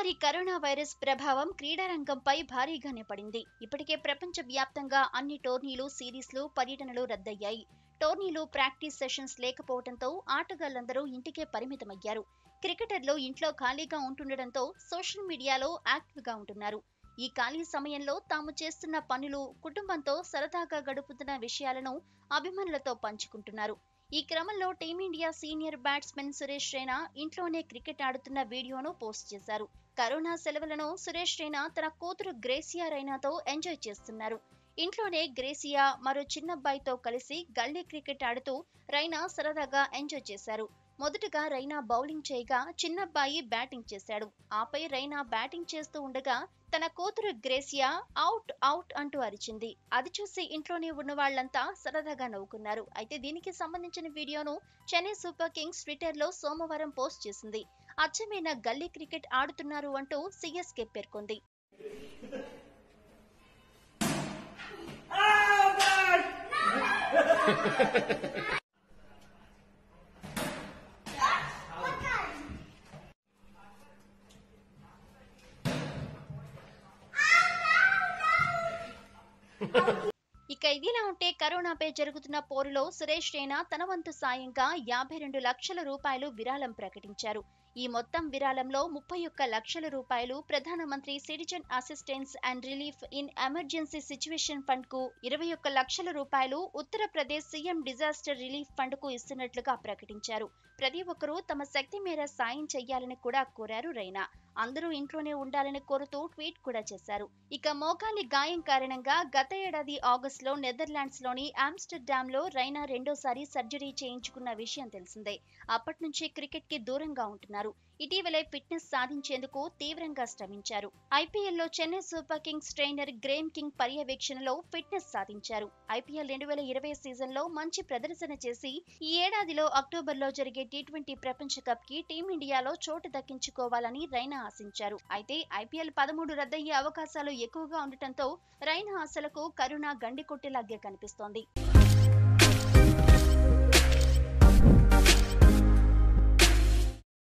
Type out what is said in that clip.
మహమ్మారి corona virus ప్రభావం క్రీడారంగంపై భారీగానే పడింది ఇప్పటికే ప్రపంచ వ్యాప్తంగా అన్ని టోర్నీలు సిరీస్లు పర్యటనలు రద్దయ్యాయి టోర్నీలు ప్రాక్టీస్ సెషన్స్ లేకపోవడంతో ఆటగాళ్లందరూ ఇంటికే పరిమితమయ్యారు క్రికెటర్లు ఇంట్లో ఖాళీగా ఉంటుండటంతో సోషల్ మీడియాలో యాక్టివ్గా ఉంటున్నారు ఈ ఖాళీ సమయంలో తాము చేస్తున్న పనులు కుటుంబంతో సరదాగా గడుపుతున్న విషయాలను అభిమానులతో పంచుకుంటున్నారు ఈ క్రమంలో team India senior batsmen Suresh Raina ఇంట్లోనే క్రికెట్ ఆడుతున్న వీడియోను పోస్ట్ చేశారు కరోనా సెలవులను సురేష్ రైనా తన కూతురు గ్రేసియా రైనాతో ఎంజాయ్ చేస్తున్నారు ఇంట్లోనే గ్రేసియా మరో చిన్నబ్బాయితో కలిసి గల్లీ క్రికెట్ ఆడుతూ రైనా సరదాగా ఎంజాయ్ చేశారు మొదటగా రైనా బౌలింగ్ చేయగా చిన్నబ్బాయి బ్యాటింగ్ చేశాడు ఆపై రైనా బ్యాటింగ్ చేస్తూ ఉండగా తన కూతురు గ్రేసియా అవుట్ అవుట్ అంటూ అరిచింది అది చూసి ఇంట్లోనే ఉన్న వాళ్ళంతా సరదాగా నవ్వుకున్నారు అయితే దీనికి సంబంధించిన వీడియోను చెన్నై సూపర్ కింగ్స్ ట్విట్టర్ లో సోమవారం పోస్ట్ చేసింది అచ్చమైన గల్లీ క్రికెట్ ఆడుతున్నారు అంటూ సిఎస్కే పేర్కొంది ఇక ఇదిలా ఉంటే కరోనాపై జరుగుతున్న పోరులో సురేష్ రైనా తన వంతు సాయంగా యాభై రెండు లక్షల రూపాయలు విరాళం ప్రకటించారు ఈ మొత్తం విరాళంలో ముప్పై ఒక్క లక్షల రూపాయలు ప్రధానమంత్రి citizen assistance and relief in emergency situation fund కు ఇరవై ఒక్క లక్షల రూపాయలు Uttar Pradesh CM disaster relief fund కు ఇస్తున్నట్లుగా ప్రకటించారు ప్రతి ఒక్కరూ తమ శక్తి మేర సాయం చెయ్యాలని కూడా కోరారు రైనా అందరూ ఇంట్లోనే ఉండాలని కోరుతూ ట్వీట్ కూడా చేశారు ఇక మోకాలి గాయం కారణంగా గత ఏడాది ఆగస్టులో నెదర్లాండ్స్ లోని ఆమ్స్టర్డామ్ లో రైనా రెండోసారి సర్జరీ చేయించుకున్న విషయం తెలిసిందే అప్పటి నుంచి క్రికెట్ కి దూరంగా ఉంటున్నారు ఇటీవలే ఫిట్నెస్ సాధించేందుకు తీవ్రంగా శ్రమించారు ఐపీఎల్ లో Chennai Super Kings trainer Graeme King పర్యవేక్షణలో ఫిట్నెస్ సాధించారు ఐపీఎల్ రెండు వేల ఇరవై సీజన్ లో మంచి ప్రదర్శన చేసి ఈ ఏడాదిలో అక్టోబర్ లో జరిగే టీ ట్వంటీ ప్రపంచ కప్ కి టీమిండియాలో చోటు దక్కించుకోవాలని రైనా ఆశించారు అయితే ఐపీఎల్ పదమూడు రద్దయ్యే అవకాశాలు ఎక్కువగా ఉండటంతో రైనా ఆశలకు కరుణ గండి కొట్టేలాగే కనిపిస్తోంది